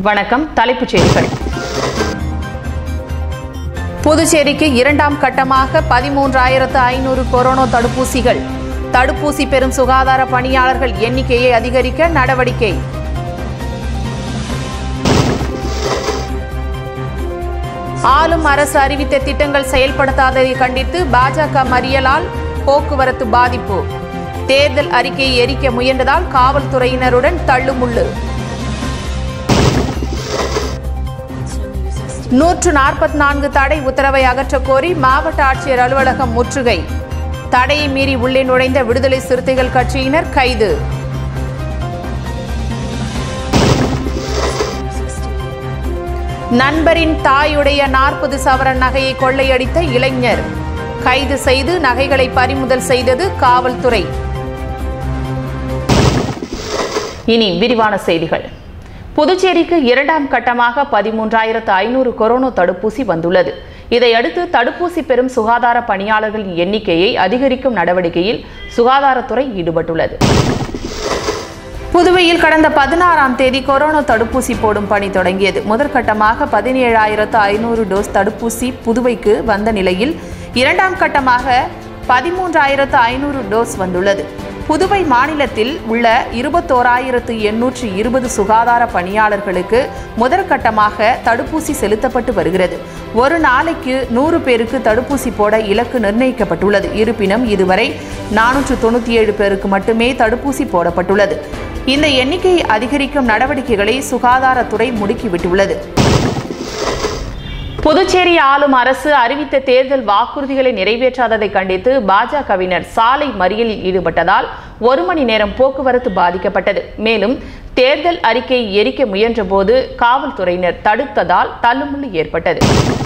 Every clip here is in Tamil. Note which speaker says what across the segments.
Speaker 1: வணக்கம் தலைப்புச் செய்திகள் புதுச்சேரிக்கு இரண்டாம் கட்டமாக பதிமூன்றாயிரத்து ஐநூறு கொரோனா தடுப்பூசிகள் தடுப்பூசி பெறும் சுகாதார பணியாளர்கள் எண்ணிக்கையை அதிகரிக்க நடவடிக்கை ஆளும் அரசு அறிவித்த திட்டங்கள் செயல்படுத்தாததை கண்டித்து பாஜக மறியலால் போக்குவரத்து பாதிப்பு தேர்தல் அறிக்கையை எரிக்க முயன்றதால் காவல்துறையினருடன் தள்ளுமுள்ளு நூற்று நாற்பத்தி நான்கு தடை உத்தரவை அகற்றக் கோரி மாவட்ட ஆட்சியர் அலுவலகம் முற்றுகை தடையை மீறி உள்ளே நுழைந்த விடுதலை சிறுத்தைகள் கட்சியினர் கைது நண்பரின் தாயுடைய நாற்பது சவரன் நகையை கொள்ளையடித்த இளைஞர் கைது செய்து நகைகளை பறிமுதல் செய்தது காவல்துறை இனி விரிவான செய்திகள் புதுச்சேரிக்கு இரண்டாம் கட்டமாக பதிமூன்றாயிரத்து ஐநூறு கொரோனா தடுப்பூசி வந்துள்ளது இதையடுத்து தடுப்பூசி பெறும் சுகாதார பணியாளர்களின் எண்ணிக்கையை அதிகரிக்கும் நடவடிக்கையில் சுகாதாரத்துறை ஈடுபட்டுள்ளது புதுவையில் கடந்த பதினாறாம் தேதி கொரோனா தடுப்பூசி போடும் பணி தொடங்கியது முதற்கட்டமாக பதினேழாயிரத்து ஐநூறு டோஸ் தடுப்பூசி புதுவைக்கு வந்த நிலையில் இரண்டாம் கட்டமாக பதிமூன்றாயிரத்து ஐநூறு டோஸ் வந்துள்ளது புதுவை மாநிலத்தில் உள்ள இருபத்தோராயிரத்து எண்ணூற்று இருபது சுகாதார பணியாளர்களுக்கு முதற்கட்டமாக தடுப்பூசி செலுத்தப்பட்டு வருகிறது ஒரு நாளைக்கு நூறு பேருக்கு தடுப்பூசி போட இலக்கு நிர்ணயிக்கப்பட்டுள்ளது இருப்பினும் இதுவரை நானூற்று தொண்ணூற்றி ஏழு பேருக்கு மட்டுமே தடுப்பூசி போடப்பட்டுள்ளது இந்த எண்ணிக்கையை அதிகரிக்கும் நடவடிக்கைகளை சுகாதாரத்துறை முடுக்கிவிட்டுள்ளது புதுச்சேரி ஆளும் அரசு அறிவித்த தேர்தல் வாக்குறுதிகளை நிறைவேற்றாததை கண்டித்து பாஜகவினர் சாலை மறியலில் ஈடுபட்டதால் ஒரு மணி நேரம் போக்குவரத்து பாதிக்கப்பட்டது மேலும் தேர்தல் அறிக்கையை எரிக்க முயன்றபோது காவல்துறையினர் தடுத்ததால் தள்ளுமுள்ளு ஏற்பட்டது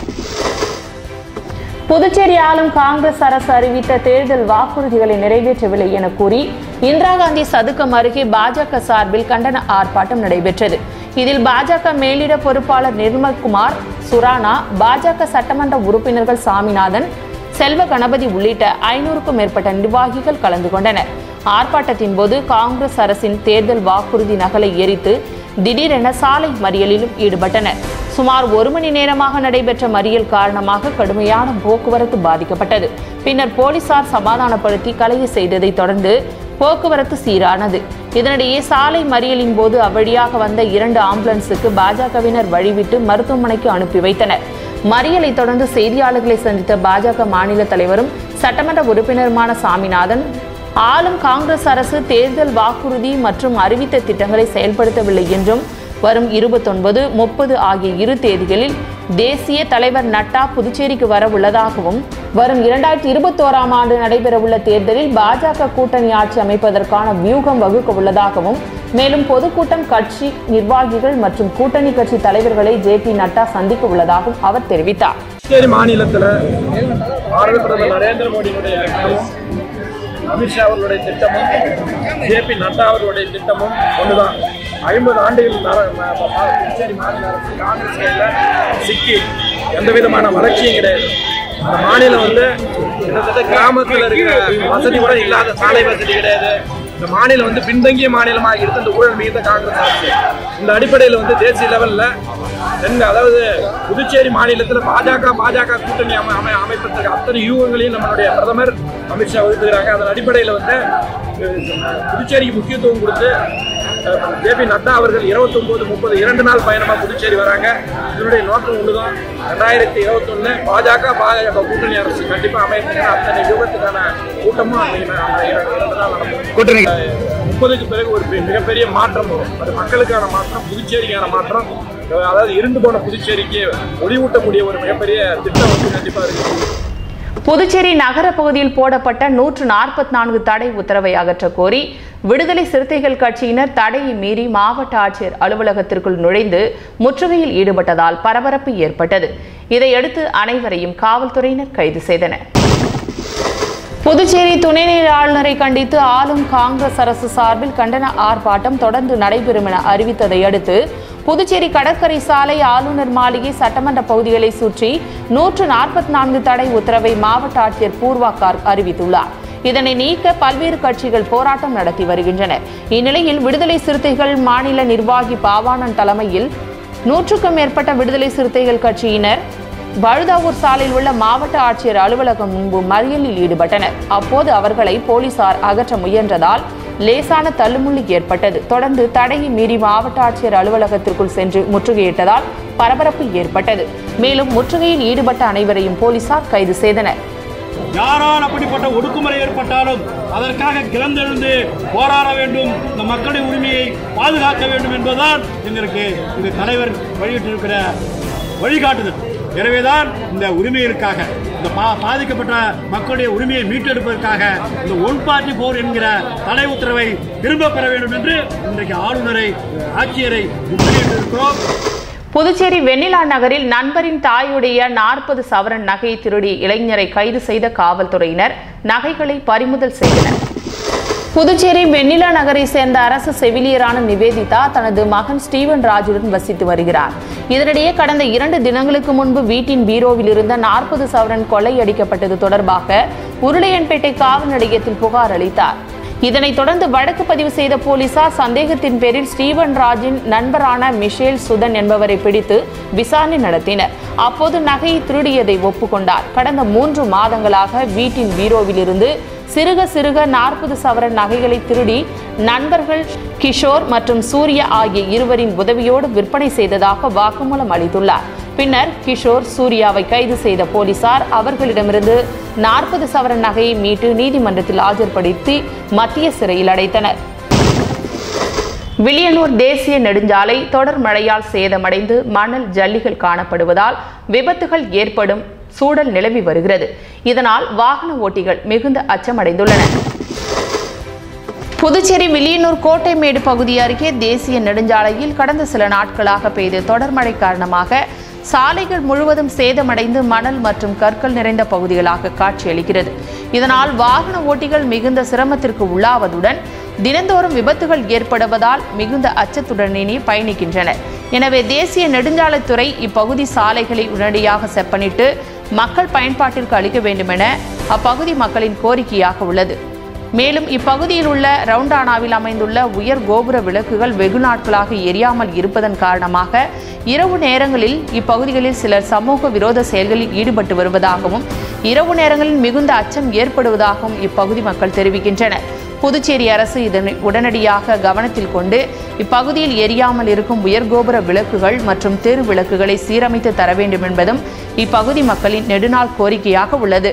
Speaker 1: புதுச்சேரி ஆளும் காங்கிரஸ் அரசு அறிவித்த தேர்தல் வாக்குறுதிகளை நிறைவேற்றவில்லை என கூறி இந்திரா காந்தி சதுக்கம் அருகே பாஜக சார்பில் கண்டன ஆர்ப்பாட்டம் நடைபெற்றது இதில் பாஜக மேலிட பொறுப்பாளர் நிர்மல்குமார் சுரானா பாஜக சட்டமன்ற உறுப்பினர்கள் சாமிநாதன் செல்வ கணபதி உள்ளிட்ட ஐநூறுக்கும் மேற்பட்ட நிர்வாகிகள் கலந்து கொண்டனர் ஆர்ப்பாட்டத்தின் போது காங்கிரஸ் அரசின் தேர்தல் வாக்குறுதி நகலை எரித்து திடீரென சாலை மறியலிலும் ஈடுபட்டனர் சுமார் ஒரு மணி நேரமாக நடைபெற்ற மறியல் காரணமாக கடுமையான போக்குவரத்து பாதிக்கப்பட்டது பின்னர் போலீசார் சமாதானப்படுத்தி கலைய செய்ததை தொடர்ந்து போக்குவரத்து சீரானது இதனிடையே சாலை மறியலின் போது அவ்வழியாக வந்த இரண்டு ஆம்புலன்ஸுக்கு பாஜகவினர் வழிவிட்டு மருத்துவமனைக்கு அனுப்பி வைத்தனர் மறியலை தொடர்ந்து செய்தியாளர்களை சந்தித்த பாஜக மாநில தலைவரும் சட்டமன்ற உறுப்பினருமான சாமிநாதன் ஆளும் காங்கிரஸ் அரசு தேர்தல் வாக்குறுதி மற்றும் அறிவித்த திட்டங்களை செயல்படுத்தவில்லை என்றும் வரும் இருபத்தொன்பது முப்பது ஆகிய இரு தேதிகளில் தேசிய தலைவர் நட்டா புதுச்சேரிக்கு வர உள்ளதாகவும் வரும் இரண்டாயிரத்தி இருபத்தோராம் ஆண்டு நடைபெறவுள்ள தேர்தலில் பாஜக கூட்டணி ஆட்சி அமைப்பதற்கான வியூகம் வகுக்க உள்ளதாகவும் மேலும் பொதுக்கூட்டம் கட்சி நிர்வாகிகள் மற்றும் கூட்டணி கட்சி தலைவர்களை ஜே பி நட்டா சந்திக்க உள்ளதாகவும் அவர் தெரிவித்தார்
Speaker 2: புதுச்சேரி மாநிலத்தில் பாரத பிரதமர் நரேந்திர மோடியினுடைய திட்டமும் அமித்ஷா அவர்களுடைய திட்டமும் ஜே பி நட்டா அவர்களுடைய திட்டமும் ஒன்றுதான் ஐம்பது ஆண்டுகள் நர- ம- ம- ம- புதுச்சேரி மாநில அரசு காங்கிரஸ் கையில் சிக்கி எந்த விதமான வளர்ச்சியும் கிடையாது அந்த மாநிலம் வந்து கிட்டத்தட்ட கிராமத்தில் இருக்கிற வசதி கூட இல்லாத சாலை வசதி கிடையாது இந்த மாநிலம் வந்து பின்தங்கிய மாநிலமாக இருந்து இந்த ஊழல் மிகுந்த காங்கிரஸ் அரசு இந்த அடிப்படையில் வந்து தேசிய லெவலில் தென் அதாவது புதுச்சேரி மாநிலத்தில் பாஜக பாஜக கூட்டணி அமை அமை அமைப்பதற்கு அத்தனை யூகங்களையும் நம்மளுடைய பிரதமர் அமித்ஷா வகுத்துக்கிறாங்க அதன் அடிப்படையில் வந்து அஹ், புதுச்சேரிக்கு முக்கியத்துவம் கொடுத்து ஜே பி நட்டா அவர்கள் இருபத்தொன்பது முப்பது இரண்டு நாள் பயணமாக புதுச்சேரி வராங்க இதனுடைய நோக்கம் ஒன்றுதான் ரெண்டாயிரத்தி இருபத்தொன்னு பாஜக பாஜக கூட்டணி அரசு கண்டிப்பாக அமையணுங்க அத்தனை யூகத்துக்கான கூட்டமும் அன்னைக்கு நா- அந்த இரண்டு இரண்டு நாள் நடக்கும்
Speaker 3: கூட்டணி
Speaker 2: முப்பதுக்கு பிறகு ஒரு பெ- மிகப்பெரிய மாற்றம் வரும் அது மக்களுக்கான மாற்றம் புதுச்சேரிக்கான மாற்றம் அதாவது இருந்து போன புதுச்சேரிக்கு ஒளிவூட்டக்கூடிய ஒரு மிகப்பெரிய திட்டம் வந்து கண்டிப்பா இருக்கு
Speaker 1: புதுச்சேரி நகர பகுதியில் போடப்பட்ட நூற்று நாற்பத்தி நான்கு தடை உத்தரவை அகற்றக் கோரி விடுதலை சிறுத்தைகள் கட்சியினர் தடையை மீறி மாவட்ட ஆட்சியர் அலுவலகத்திற்குள் நுழைந்து முற்றுகையில் ஈடுபட்டதால் பரபரப்பு ஏற்பட்டது இதையடுத்து அனைவரையும் காவல்துறையினர் கைது செய்தனர் புதுச்சேரி துணைநிலை ஆளுநரை கண்டித்து ஆளும் காங்கிரஸ் அரசு சார்பில் கண்டன ஆர்ப்பாட்டம் தொடர்ந்து நடைபெறும் என அறிவித்ததை அடுத்து புதுச்சேரி கடற்கரை சாலை ஆளுநர் மாளிகை சட்டமன்ற பகுதிகளை சுற்றி நூற்று நாற்பத்தி நான்கு தடை உத்தரவை மாவட்ட ஆட்சியர் பூர்வா கார்க் அறிவித்துள்ளார் இதனை நீக்க பல்வேறு கட்சிகள் போராட்டம் நடத்தி வருகின்றன இந்நிலையில் விடுதலை சிறுத்தைகள் மாநில நிர்வாகி பாவாணன் தலைமையில் நூற்றுக்கும் மேற்பட்ட விடுதலை சிறுத்தைகள் கட்சியினர் வழுதாவூர் சாலையில் உள்ள மாவட்ட ஆட்சியர் அலுவலகம் முன்பு மறியலில் ஈடுபட்டனர் அப்போது அவர்களை போலீசார் அகற்ற முயன்றதால் லேசான தள்ளுமுள்ளி ஏற்பட்டது தொடர்ந்து தடையை மீறி மாவட்ட ஆட்சியர் அலுவலகத்திற்குள் சென்று முற்றுகையிட்டதால் பரபரப்பு ஏற்பட்டது மேலும் முற்றுகையில் ஈடுபட்ட அனைவரையும் போலீசார் கைது செய்தனர்
Speaker 3: யாரால் அப்படிப்பட்ட ஒடுக்குமுறை ஏற்பட்டாலும் அதற்காக கிளந்தெழுந்து போராட வேண்டும் இந்த மக்களின் உரிமையை பாதுகாக்க வேண்டும் என்பதுதான் எங்களுக்கு இந்த தலைவர் வெளியிட்டிருக்கிற வழிகாட்டுதல் எனவேதான் இந்த உரிமைகளுக்காக இந்த பா பாதிக்கப்பட்ட மக்களுடைய உரிமையை மீட்டெடுப்பதற்காக இந்த ஒன் பார்ட்டி போர் என்கிற தடை உத்தரவை திரும்ப பெற வேண்டும் என்று இன்றைக்கு ஆளுநரை ஆட்சியரை முற்றுகையிட்டிருக்கிறோம்
Speaker 1: புதுச்சேரி வெண்ணிலா நகரில் நண்பரின் தாயுடைய நாற்பது சவரன் நகை திருடிய இளைஞரை கைது செய்த காவல்துறையினர் நகைகளை பறிமுதல் செய்தனர் புதுச்சேரி வெண்ணிலா நகரை சேர்ந்த அரசு செவிலியரான நிவேதிதா தனது மகன் ஸ்டீவன் ராஜுடன் வசித்து வருகிறார் இதனிடையே கடந்த இரண்டு தினங்களுக்கு முன்பு வீட்டின் பீரோவில் இருந்த நாற்பது சவரன் கொள்ளையடிக்கப்பட்டது தொடர்பாக உருளையன்பேட்டை காவல் நிலையத்தில் புகார் அளித்தார் இதனைத் தொடர்ந்து வழக்கு பதிவு செய்த போலீசார் சந்தேகத்தின் பேரில் ஸ்டீவன் ராஜின் நண்பரான மிஷேல் சுதன் என்பவரை பிடித்து விசாரணை நடத்தினர் அப்போது நகையை திருடியதை ஒப்புக்கொண்டார் கடந்த மூன்று மாதங்களாக வீட்டின் பீரோவில் இருந்து சிறுக சிறுக நாற்பது சவரன் நகைகளை திருடி நண்பர்கள் கிஷோர் மற்றும் சூர்யா ஆகிய இருவரின் உதவியோடு விற்பனை செய்ததாக வாக்குமூலம் அளித்துள்ளார் பின்னர் கிஷோர் சூர்யாவை கைது செய்த போலீசார் அவர்களிடமிருந்து நாற்பது சவரன் நகையை மீட்டு நீதிமன்றத்தில் ஆஜர்படுத்தி மத்திய சிறையில் அடைத்தனர் வில்லியனூர் தேசிய நெடுஞ்சாலை தொடர் மழையால் சேதமடைந்து மணல் ஜல்லிகள் காணப்படுவதால் விபத்துகள் ஏற்படும் சூழல் நிலவி வருகிறது இதனால் வாகன ஓட்டிகள் மிகுந்த அச்சமடைந்துள்ளனர் புதுச்சேரி வில்லியனூர் கோட்டைமேடு பகுதி அருகே தேசிய நெடுஞ்சாலையில் கடந்த சில நாட்களாக பெய்த தொடர் மழை காரணமாக சாலைகள் முழுவதும் சேதமடைந்து மணல் மற்றும் கற்கள் நிறைந்த பகுதிகளாக காட்சியளிக்கிறது இதனால் வாகன ஓட்டிகள் மிகுந்த சிரமத்திற்கு உள்ளாவதுடன் தினந்தோறும் விபத்துகள் ஏற்படுவதால் மிகுந்த அச்சத்துடனேயே பயணிக்கின்றனர் எனவே தேசிய நெடுஞ்சாலைத்துறை இப்பகுதி சாலைகளை உடனடியாக செப்பனிட்டு மக்கள் பயன்பாட்டிற்கு அளிக்க வேண்டுமென அப்பகுதி மக்களின் கோரிக்கையாக உள்ளது மேலும் இப்பகுதியில் உள்ள ரவுண்டானாவில் அமைந்துள்ள உயர் கோபுர விளக்குகள் வெகு நாட்களாக எரியாமல் இருப்பதன் காரணமாக இரவு நேரங்களில் இப்பகுதிகளில் சிலர் சமூக விரோத செயல்களில் ஈடுபட்டு வருவதாகவும் இரவு நேரங்களில் மிகுந்த அச்சம் ஏற்படுவதாகவும் இப்பகுதி மக்கள் தெரிவிக்கின்றனர் புதுச்சேரி அரசு இதனை உடனடியாக கவனத்தில் கொண்டு இப்பகுதியில் எரியாமல் இருக்கும் உயர்கோபுர விளக்குகள் மற்றும் தெரு விளக்குகளை சீரமைத்து தர வேண்டும் என்பதும் இப்பகுதி மக்களின் நெடுநாள் கோரிக்கையாக உள்ளது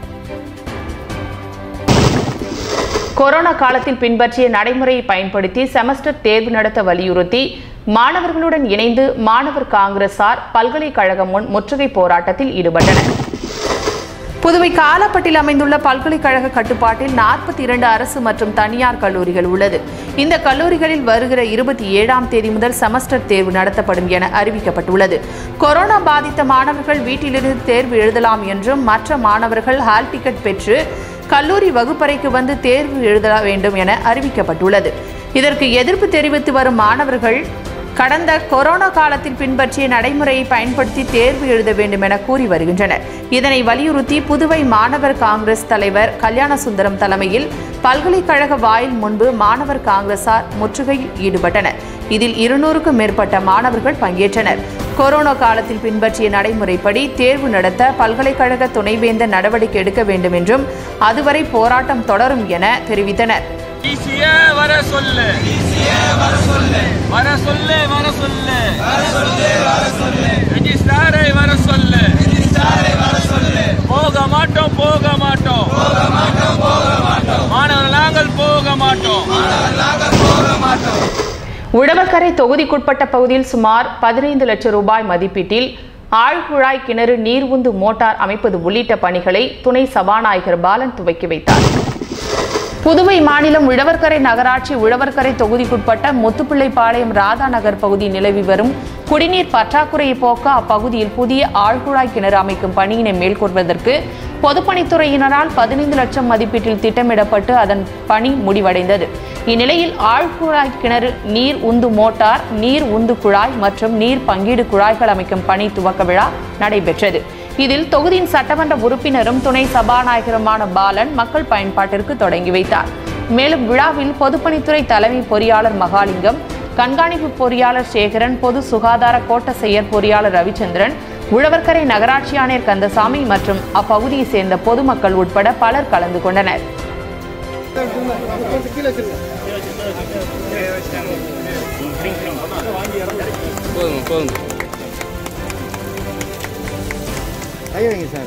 Speaker 1: கொரோனா காலத்தில் பின்பற்றிய நடைமுறையை பயன்படுத்தி செமஸ்டர் தேர்வு நடத்த வலியுறுத்தி மாணவர்களுடன் இணைந்து மாணவர் காங்கிரசார் பல்கலைக்கழகம் முன் முற்றுகை போராட்டத்தில் ஈடுபட்டனர் புதுவை காலப்பட்டில் அமைந்துள்ள பல்கலைக்கழக கட்டுப்பாட்டில் நாற்பத்தி இரண்டு அரசு மற்றும் தனியார் கல்லூரிகள் உள்ளது இந்த கல்லூரிகளில் வருகிற இருபத்தி ஏழாம் தேதி முதல் செமஸ்டர் தேர்வு நடத்தப்படும் என அறிவிக்கப்பட்டுள்ளது கொரோனா பாதித்த மாணவர்கள் வீட்டிலிருந்து தேர்வு எழுதலாம் என்றும் மற்ற மாணவர்கள் ஹால் டிக்கெட் பெற்று கல்லூரி வகுப்பறைக்கு வந்து தேர்வு எழுத வேண்டும் என அறிவிக்கப்பட்டுள்ளது இதற்கு எதிர்ப்பு தெரிவித்து வரும் மாணவர்கள் கடந்த கொரோனா காலத்தில் பின்பற்றிய நடைமுறையை பயன்படுத்தி தேர்வு எழுத வேண்டும் என கூறி வருகின்றனர் இதனை வலியுறுத்தி புதுவை மாணவர் காங்கிரஸ் தலைவர் கல்யாண சுந்தரம் தலைமையில் பல்கலைக்கழக வாயில் முன்பு மாணவர் காங்கிரசார் முற்றுகையில் ஈடுபட்டனர் இதில் இருநூறுக்கும் மேற்பட்ட மாணவர்கள் பங்கேற்றனர் கொரோனா காலத்தில் பின்பற்றிய நடைமுறைப்படி தேர்வு நடத்த பல்கலைக்கழக துணைவேந்தர் நடவடிக்கை எடுக்க வேண்டும் என்றும் அதுவரை போராட்டம் தொடரும் என தெரிவித்தனர்
Speaker 4: ஈசிய வர சொல்லு வர சொல்லு வர சொல்லு வர சொல்லு வர சொல்லு ரெஜிஸ்டாரை வர சொல்லு போக மாட்டோம் போக மாட்டோம் மாணவர் நாங்கள் போக மாட்டோம்
Speaker 1: உழவர்கரை தொகுதிக்குட்பட்ட பகுதியில் சுமார் பதினைந்து லட்சம் ரூபாய் மதிப்பீட்டில் ஆழ்குழாய் கிணறு நீர்வுந்து மோட்டார் அமைப்பது உள்ளிட்ட பணிகளை துணை சபாநாயகர் பாலன் துவக்கி வைத்தார் புதுவை மாநிலம் உழவர்கரை நகராட்சி உழவர்கரை தொகுதிக்குட்பட்ட முத்துப்பிள்ளைப்பாளையம் ராதா நகர் பகுதி நிலவி வரும் குடிநீர் பற்றாக்குறையை போக்க அப்பகுதியில் புதிய ஆழ்குழாய் கிணறு அமைக்கும் பணியினை மேற்கொள்வதற்கு பொதுப்பணித்துறையினரால் பதினைந்து லட்சம் மதிப்பீட்டில் திட்டமிடப்பட்டு அதன் பணி முடிவடைந்தது இந்நிலையில் ஆழ்குழாய் கிணறு நீர் உந்து மோட்டார் நீர் உந்து குழாய் மற்றும் நீர் பங்கீடு குழாய்கள் அமைக்கும் பணி துவக்க விழா நடைபெற்றது இதில் தொகுதியின் சட்டமன்ற உறுப்பினரும் துணை சபாநாயகருமான பாலன் மக்கள் பயன்பாட்டிற்கு தொடங்கி வைத்தார் மேலும் விழாவில் பொதுப்பணித்துறை தலைமை பொறியாளர் மகாலிங்கம் கண்காணிப்பு பொறியாளர் சேகரன் பொது சுகாதார கோட்ட செயற் பொறியாளர் ரவிச்சந்திரன் உழவர்கரை நகராட்சி ஆணையர் கந்தசாமி மற்றும் அப்பகுதியை சேர்ந்த பொதுமக்கள் உட்பட பலர் கலந்து கொண்டனர்
Speaker 4: போதும் போதும்
Speaker 5: கை வைங்க சார்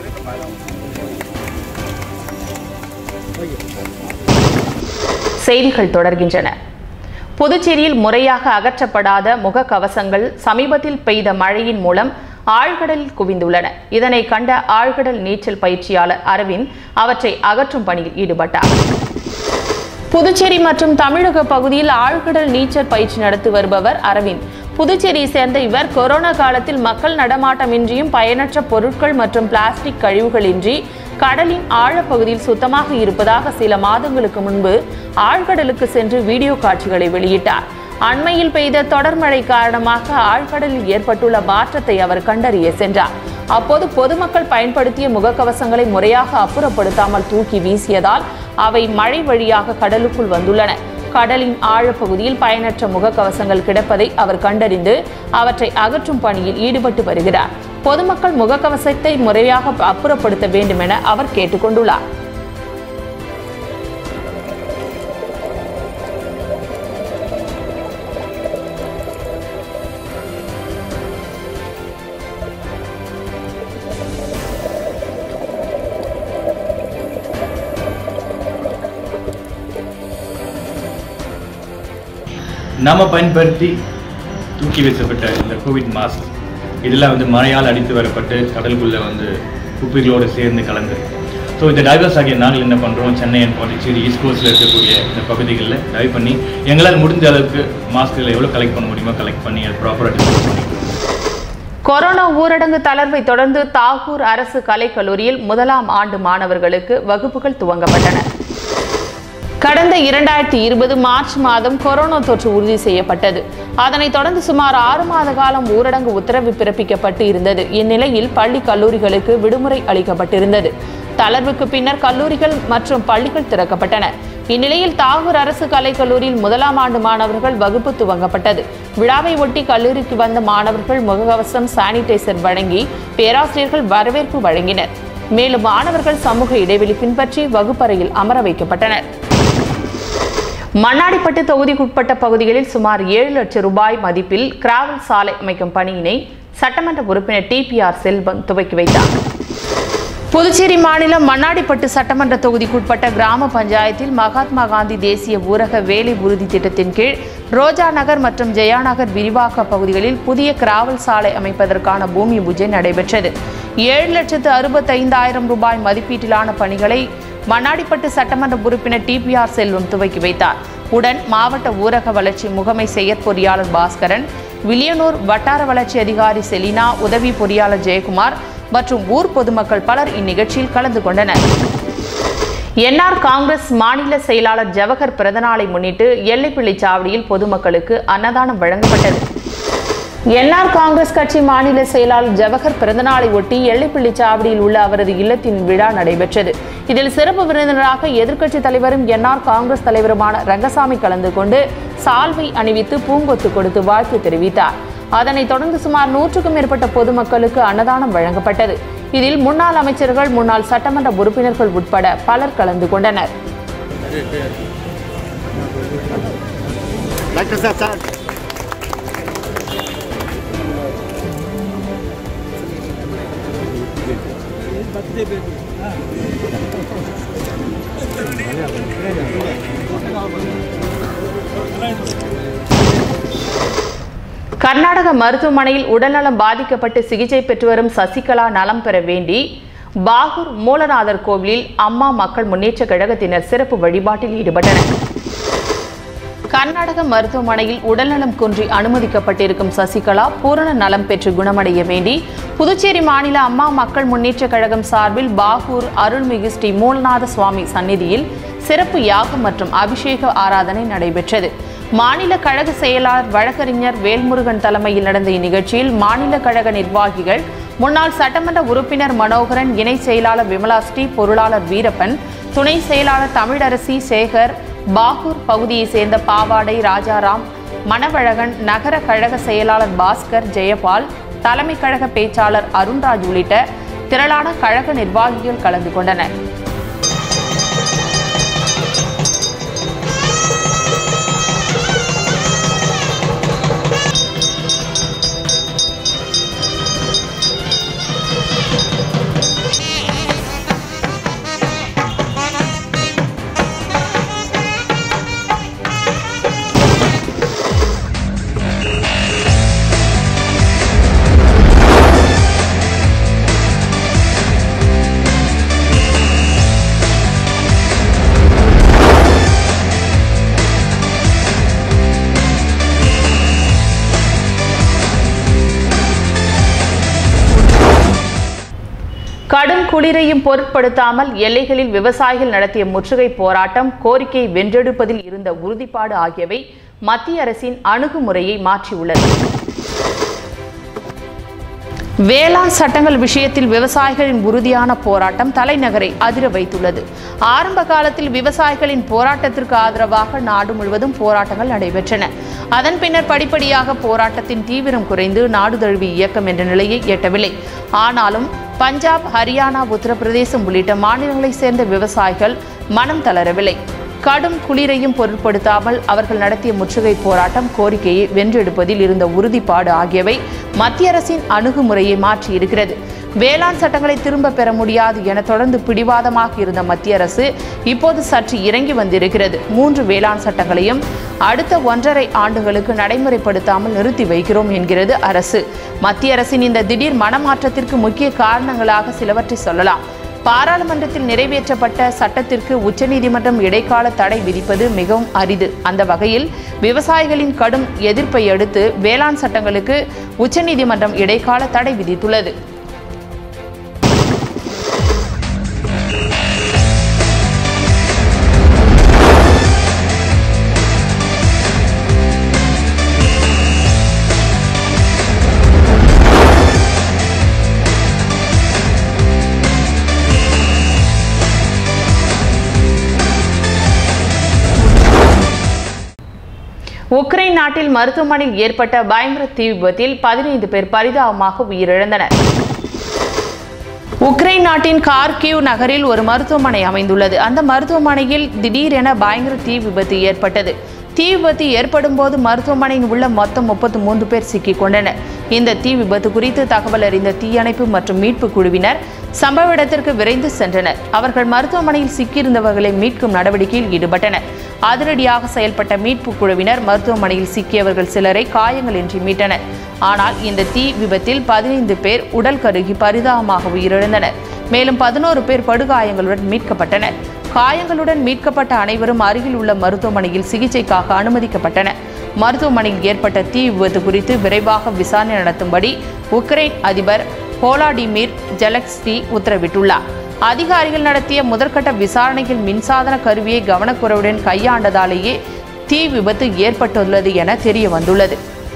Speaker 1: செய்திகள் தொடர்கின்றன புதுச்சேரியில் முறையாக அகற்றப்படாத முகக்கவசங்கள் சமீபத்தில் பெய்த மழையின் மூலம் ஆழ்கடலில் குவிந்துள்ளன இதனை கண்ட ஆழ்கடல் நீச்சல் பயிற்சியாளர் அரவிந்த் அவற்றை அகற்றும் பணியில் ஈடுபட்டார் புதுச்சேரி மற்றும் தமிழக பகுதியில் ஆழ்கடல் நீச்சல் பயிற்சி நடத்தி வருபவர் அரவிந்த் புதுச்சேரியை சேர்ந்த இவர் கொரோனா காலத்தில் மக்கள் நடமாட்டமின்றியும் பயனற்ற பொருட்கள் மற்றும் பிளாஸ்டிக் கழிவுகளின்றி கடலின் ஆழப்பகுதியில் சுத்தமாக இருப்பதாக சில மாதங்களுக்கு முன்பு ஆழ்கடலுக்கு சென்று வீடியோ காட்சிகளை வெளியிட்டார் அண்மையில் பெய்த தொடர் மழை காரணமாக ஆழ்கடலில் ஏற்பட்டுள்ள மாற்றத்தை அவர் கண்டறிய சென்றார் அப்போது பொதுமக்கள் பயன்படுத்திய முகக்கவசங்களை முறையாக அப்புறப்படுத்தாமல் தூக்கி வீசியதால் அவை மழை வழியாக கடலுக்குள் வந்துள்ளன கடலின் ஆழப்பகுதியில் பயனற்ற முகக்கவசங்கள் கிடப்பதை அவர் கண்டறிந்து அவற்றை அகற்றும் பணியில் ஈடுபட்டு வருகிறார் பொதுமக்கள் முகக்கவசத்தை முறையாக அப்புறப்படுத்த வேண்டும் என அவர் கேட்டுக்கொண்டுள்ளார்
Speaker 6: நாம பயன்படுத்தி தூக்கி வீசப்பட்ட இந்த கோவிட் மாஸ்க் இதெல்லாம் வந்து மழையால் அடித்து வரப்பட்டு கடலுக்குள்ளே வந்து குப்பைகளோடு சேர்ந்து கலந்து ஸோ இந்த டைவர்ஸ் ஆகிய நாங்கள் என்ன பண்ணுறோம் சென்னை அண்ட் பாண்டிச்சேரி ஈஸ்ட் கோஸ்ட்டில் இருக்கக்கூடிய இந்த பகுதிகளில் டைவ் பண்ணி எங்களால் முடிஞ்ச அளவுக்கு மாஸ்க்குகளை எவ்வளோ கலெக்ட் பண்ண முடியுமோ கலெக்ட் பண்ணி அது ப்ராப்பராக டிஸ்போஸ் பண்ணிக்கிறோம்
Speaker 1: கொரோனா ஊரடங்கு தளர்வை தொடர்ந்து தாகூர் அரசு கலைக்கல்லூரியில் முதலாம் ஆண்டு மாணவர்களுக்கு வகுப்புகள் துவங்கப்பட்டன கடந்த இரண்டாயிரத்தி இருபது மார்ச் மாதம் கொரோனா தொற்று உறுதி செய்யப்பட்டது அதனைத் தொடர்ந்து சுமார் ஆறு மாத காலம் ஊரடங்கு உத்தரவு பிறப்பிக்கப்பட்டு இருந்தது இந்நிலையில் பள்ளி கல்லூரிகளுக்கு விடுமுறை அளிக்கப்பட்டிருந்தது தளர்வுக்கு பின்னர் கல்லூரிகள் மற்றும் பள்ளிகள் திறக்கப்பட்டன இந்நிலையில் தாகூர் அரசு கலைக்கல்லூரியில் முதலாம் ஆண்டு மாணவர்கள் வகுப்பு துவங்கப்பட்டது விழாவை ஒட்டி கல்லூரிக்கு வந்த மாணவர்கள் முகக்கவசம் சானிடைசர் வழங்கி பேராசிரியர்கள் வரவேற்பு வழங்கினர் மேலும் மாணவர்கள் சமூக இடைவெளி பின்பற்றி வகுப்பறையில் அமர வைக்கப்பட்டனர் மண்ணாடிப்பட்டு தொகுதிக்குட்பட்ட பகுதிகளில் சுமார் ஏழு லட்சம் ரூபாய் மதிப்பில் கிராவல் சாலை அமைக்கும் பணியினை சட்டமன்ற உறுப்பினர் டிபிஆர் செல்வம் துவக்கி வைத்தார் புதுச்சேரி மாநிலம் மண்ணாடிப்பட்டு சட்டமன்ற தொகுதிக்குட்பட்ட கிராம பஞ்சாயத்தில் மகாத்மா காந்தி தேசிய ஊரக வேலை உறுதி திட்டத்தின் கீழ் ரோஜா நகர் மற்றும் ஜெயா நகர் விரிவாக்க பகுதிகளில் புதிய கிராவல் சாலை அமைப்பதற்கான பூமி பூஜை நடைபெற்றது ஏழு லட்சத்து அறுபத்தைந்தாயிரம் ரூபாய் மதிப்பீட்டிலான பணிகளை மண்ணாடிப்பட்டு சட்டமன்ற உறுப்பினர் டிபிஆர் செல்வம் துவக்கி வைத்தார் உடன் மாவட்ட ஊரக வளர்ச்சி முகமை செயற்பொறியாளர் பாஸ்கரன் வில்லியனூர் வட்டார வளர்ச்சி அதிகாரி செலினா உதவி பொறியாளர் ஜெயக்குமார் மற்றும் ஊர் பொதுமக்கள் பலர் இந்நிகழ்ச்சியில் கலந்து கொண்டனர் என்ஆர் காங்கிரஸ் மாநில செயலாளர் ஜவஹர் பிறந்தநாளை முன்னிட்டு எல்லைப்பிள்ளை சாவடியில் பொதுமக்களுக்கு அன்னதானம் வழங்கப்பட்டது என்ஆர் காங்கிரஸ் கட்சி மாநில செயலாளர் ஜவஹர் பிறந்தநாளை ஒட்டி எல்லைப்பிள்ளை சாவடியில் உள்ள அவரது இல்லத்தின் விழா நடைபெற்றது இதில் சிறப்பு விருந்தினராக எதிர்க்கட்சித் தலைவரும் என்ஆர் காங்கிரஸ் தலைவருமான ரங்கசாமி கலந்து கொண்டு சால்வை அணிவித்து பூங்கொத்து கொடுத்து வாழ்த்து தெரிவித்தார் அதனைத் தொடர்ந்து சுமார் நூற்றுக்கும் மேற்பட்ட பொதுமக்களுக்கு அன்னதானம் வழங்கப்பட்டது இதில் முன்னாள் அமைச்சர்கள் முன்னாள் சட்டமன்ற உறுப்பினர்கள் உட்பட பலர் கலந்து கொண்டனர்
Speaker 5: டாக்டர் சார் சார்
Speaker 1: கர்நாடக மருத்துவமனையில் உடல்நலம் பாதிக்கப்பட்டு சிகிச்சை பெற்று வரும் சசிகலா நலம் பெற வேண்டி பாகூர் மூலநாதர் கோவிலில் அம்மா மக்கள் முன்னேற்ற கழகத்தினர் சிறப்பு வழிபாட்டில் ஈடுபட்டனர் கர்நாடக மருத்துவமனையில் உடல்நலம் குன்றி அனுமதிக்கப்பட்டிருக்கும் சசிகலா பூரண நலம் பெற்று குணமடைய வேண்டி புதுச்சேரி மாநில அம்மா மக்கள் முன்னேற்ற கழகம் சார்பில் பாகூர் அருள்மிகு ஸ்ரீ மூலநாத சுவாமி சந்நிதியில் சிறப்பு யாகம் மற்றும் அபிஷேக ஆராதனை நடைபெற்றது மாநில கழக செயலாளர் வழக்கறிஞர் வேல்முருகன் தலைமையில் நடந்த இந்நிகழ்ச்சியில் மாநில கழக நிர்வாகிகள் முன்னாள் சட்டமன்ற உறுப்பினர் மனோகரன் இணை செயலாளர் விமலா ஸ்ரீ பொருளாளர் வீரப்பன் துணை செயலாளர் தமிழரசி சேகர் பாகூர் பகுதியைச் சேர்ந்த பாவாடை ராஜாராம் மணவழகன் நகர கழக செயலாளர் பாஸ்கர் ஜெயபால் தலைமை கழக பேச்சாளர் அருண்ராஜ் உள்ளிட்ட திரளான கழக நிர்வாகிகள் கலந்து கொண்டனர் கடும் குளிரையும் பொருட்படுத்தாமல் எல்லைகளில் விவசாயிகள் நடத்திய முற்றுகை போராட்டம் கோரிக்கை வென்றெடுப்பதில் இருந்த உறுதிப்பாடு ஆகியவை மத்திய அரசின் அணுகுமுறையை மாற்றியுள்ளது வேளாண் சட்டங்கள் விஷயத்தில் விவசாயிகளின் உறுதியான போராட்டம் தலைநகரை அதிர வைத்துள்ளது ஆரம்ப காலத்தில் விவசாயிகளின் போராட்டத்திற்கு ஆதரவாக நாடு முழுவதும் போராட்டங்கள் நடைபெற்றன அதன் பின்னர் படிப்படியாக போராட்டத்தின் தீவிரம் குறைந்து நாடு தழுவிய இயக்கம் என்ற நிலையை எட்டவில்லை ஆனாலும் பஞ்சாப் ஹரியானா உத்தரப்பிரதேசம் உள்ளிட்ட மாநிலங்களைச் சேர்ந்த விவசாயிகள் மனம் தளரவில்லை கடும் குளிரையும் பொருட்படுத்தாமல் அவர்கள் நடத்திய முற்றுகை போராட்டம் கோரிக்கையை வென்றெடுப்பதில் இருந்த உறுதிப்பாடு ஆகியவை மத்திய அரசின் அணுகுமுறையை மாற்றியிருக்கிறது வேளாண் சட்டங்களை திரும்ப பெற முடியாது என தொடர்ந்து பிடிவாதமாக இருந்த மத்திய அரசு இப்போது சற்று இறங்கி வந்திருக்கிறது மூன்று வேளாண் சட்டங்களையும் அடுத்த ஒன்றரை ஆண்டுகளுக்கு நடைமுறைப்படுத்தாமல் நிறுத்தி வைக்கிறோம் என்கிறது அரசு மத்திய அரசின் இந்த திடீர் மனமாற்றத்திற்கு முக்கிய காரணங்களாக சிலவற்றை சொல்லலாம் பாராளுமன்றத்தில் நிறைவேற்றப்பட்ட சட்டத்திற்கு உச்சநீதிமன்றம் இடைக்கால தடை விதிப்பது மிகவும் அரிது அந்த வகையில் விவசாயிகளின் கடும் எதிர்ப்பை அடுத்து வேளாண் சட்டங்களுக்கு உச்சநீதிமன்றம் இடைக்கால தடை விதித்துள்ளது உக்ரைன் நாட்டில் மருத்துவமனையில் ஏற்பட்ட பயங்கர தீ விபத்தில் பதினைந்து பேர் பரிதாபமாக உயிரிழந்தனர் உக்ரைன் நாட்டின் கார்கிவ் நகரில் ஒரு மருத்துவமனை அமைந்துள்ளது அந்த மருத்துவமனையில் திடீரென பயங்கர தீ விபத்து ஏற்பட்டது தீ விபத்து ஏற்படும் போது மருத்துவமனையில் உள்ள மொத்தம் முப்பத்து மூன்று பேர் சிக்கிக் கொண்டனர் இந்த தீ விபத்து குறித்து தகவல் அறிந்த தீயணைப்பு மற்றும் மீட்பு குழுவினர் சம்பவ இடத்திற்கு விரைந்து சென்றனர் அவர்கள் மருத்துவமனையில் சிக்கியிருந்தவர்களை மீட்கும் நடவடிக்கையில் ஈடுபட்டனர் அதிரடியாக செயல்பட்ட மீட்பு குழுவினர் மருத்துவமனையில் சிக்கியவர்கள் சிலரை காயங்களின்றி மீட்டனர் ஆனால் இந்த தீ விபத்தில் பதினைந்து பேர் உடல் கருகி பரிதாபமாக உயிரிழந்தனர் மேலும் பதினோரு பேர் படுகாயங்களுடன் மீட்கப்பட்டனர் காயங்களுடன் மீட்கப்பட்ட அனைவரும் அருகில் உள்ள மருத்துவமனையில் சிகிச்சைக்காக அனுமதிக்கப்பட்டனர் மருத்துவமனையில் ஏற்பட்ட தீ விபத்து குறித்து விரைவாக விசாரணை நடத்தும்படி உக்ரைன் அதிபர் போலாடிமிர் ஜெலக்ஸ்கி உத்தரவிட்டுள்ளார் அதிகாரிகள் நடத்திய முதற்கட்ட விசாரணையில் மின்சாதன கருவியை கவனக்குறைவுடன் கையாண்டதாலேயே தீ விபத்து ஏற்பட்டுள்ளது என தெரிய வந்துள்ளது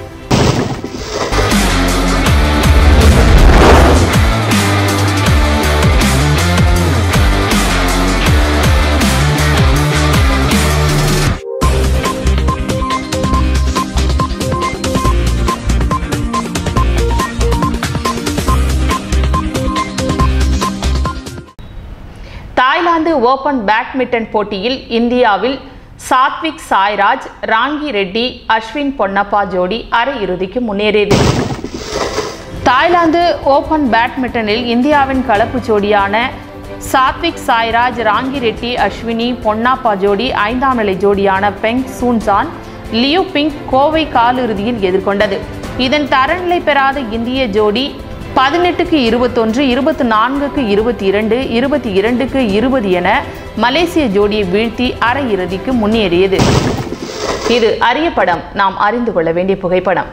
Speaker 1: தாய்லாந்து ஓபன் பேட்மிண்டன் போட்டியில் இந்தியாவில் சாத்விக் சாய்ராஜ் ராங்கி ரெட்டி அஸ்வின் பொன்னப்பா ஜோடி அரையிறுதிக்கு முன்னேறியது தாய்லாந்து ஓபன் பேட்மிண்டனில் இந்தியாவின் கலப்பு ஜோடியான சாத்விக் சாய்ராஜ் ராங்கி ரெட்டி அஸ்வினி பொன்னாப்பா ஜோடி ஐந்தாம் நிலை ஜோடியான பெங் சூன்சான் லியூ பிங் கோவை காலிறுதியில் எதிர்கொண்டது இதன் தரநிலை பெறாத இந்திய ஜோடி பதினெட்டுக்கு இருபத்தொன்று இருபத்தி நான்குக்கு இருபத்தி இரண்டு இருபத்தி இரண்டுக்கு இருபது என மலேசிய ஜோடியை வீழ்த்தி அரையிறுதிக்கு முன்னேறியது இது அரிய படம் நாம் அறிந்து கொள்ள வேண்டிய புகைப்படம்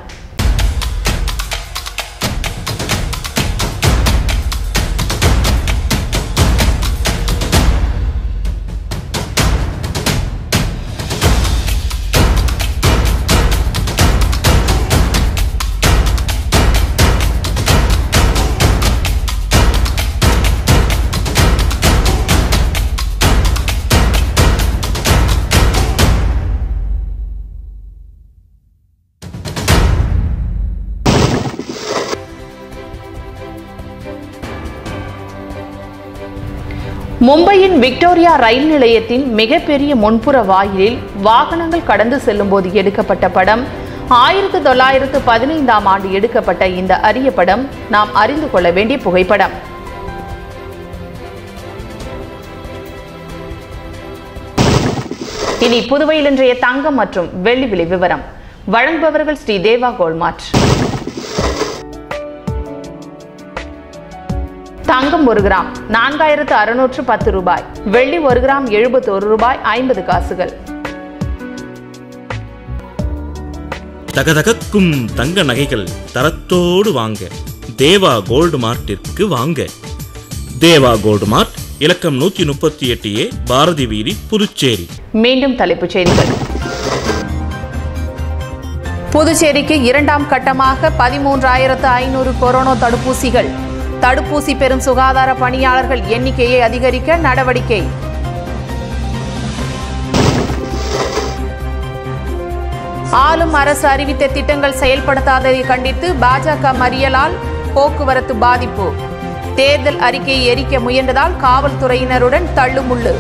Speaker 1: மும்பையின் விக்டோரியா ரயில் நிலையத்தின் மிகப்பெரிய முன்புற வாயிலில் வாகனங்கள் கடந்து செல்லும்போது எடுக்கப்பட்ட படம் ஆயிரத்து தொள்ளாயிரத்து பதினைந்தாம் ஆண்டு எடுக்கப்பட்ட இந்த அரிய படம் நாம் அறிந்து கொள்ள வேண்டிய புகைப்படம் இனி புதுவையில் இன்றைய தங்கம் மற்றும் வெள்ளி விலை விவரம் வழங்குபவர்கள் ஸ்ரீ தேவா கோல்மார்ட் தங்கம் ஒரு கிராம் நான்காயிரத்து அறுநூற்று பத்து ரூபாய் வெள்ளி ஒரு கிராம் எழுபத்தொரு ரூபாய் ஐம்பது காசுகள்
Speaker 7: தகதகக்கும் தங்க நகைகள் தரத்தோடு வாங்க தேவா கோல்டு மார்ட்டிற்கு வாங்க தேவா கோல்டு மார்ட் இலக்கம் நூற்றி முப்பத்தி எட்டு ஏ பாரதி வீதி புதுச்சேரி
Speaker 1: மீண்டும் தலைப்புச் செய்திகள் புதுச்சேரிக்கு இரண்டாம் கட்டமாக பதிமூன்றாயிரத்து ஐநூறு கொரோனா தடுப்பூசிகள் தடுப்பூசி பெறும் சுகாதார பணியாளர்கள் எண்ணிக்கையை அதிகரிக்க நடவடிக்கை ஆளும் அரசு அறிவித்த திட்டங்கள் செயல்படுத்தாததை கண்டித்து பாஜக மறியலால் போக்குவரத்து பாதிப்பு தேர்தல் அறிக்கையை எரிக்க முயன்றதால் காவல்துறையினருடன் தள்ளுமுள்ளு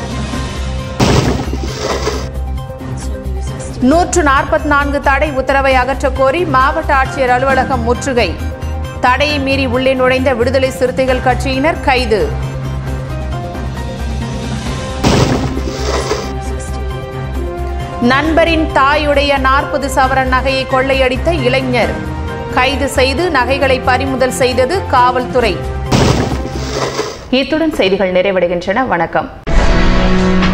Speaker 1: நூற்று நாற்பத்தி நான்கு தடை உத்தரவை அகற்றக் கோரி மாவட்ட ஆட்சியர் அலுவலகம் முற்றுகை தடையை மீறி உள்ளே நுழைந்த விடுதலை சிறுத்தைகள் கட்சியினர் கைது நண்பரின் தாயுடைய நாற்பது சவரன் நகையை கொள்ளையடித்த இளைஞர் கைது செய்து நகைகளை பறிமுதல் செய்தது காவல்துறை இத்துடன் செய்திகள் நிறைவடைகின்றன வணக்கம்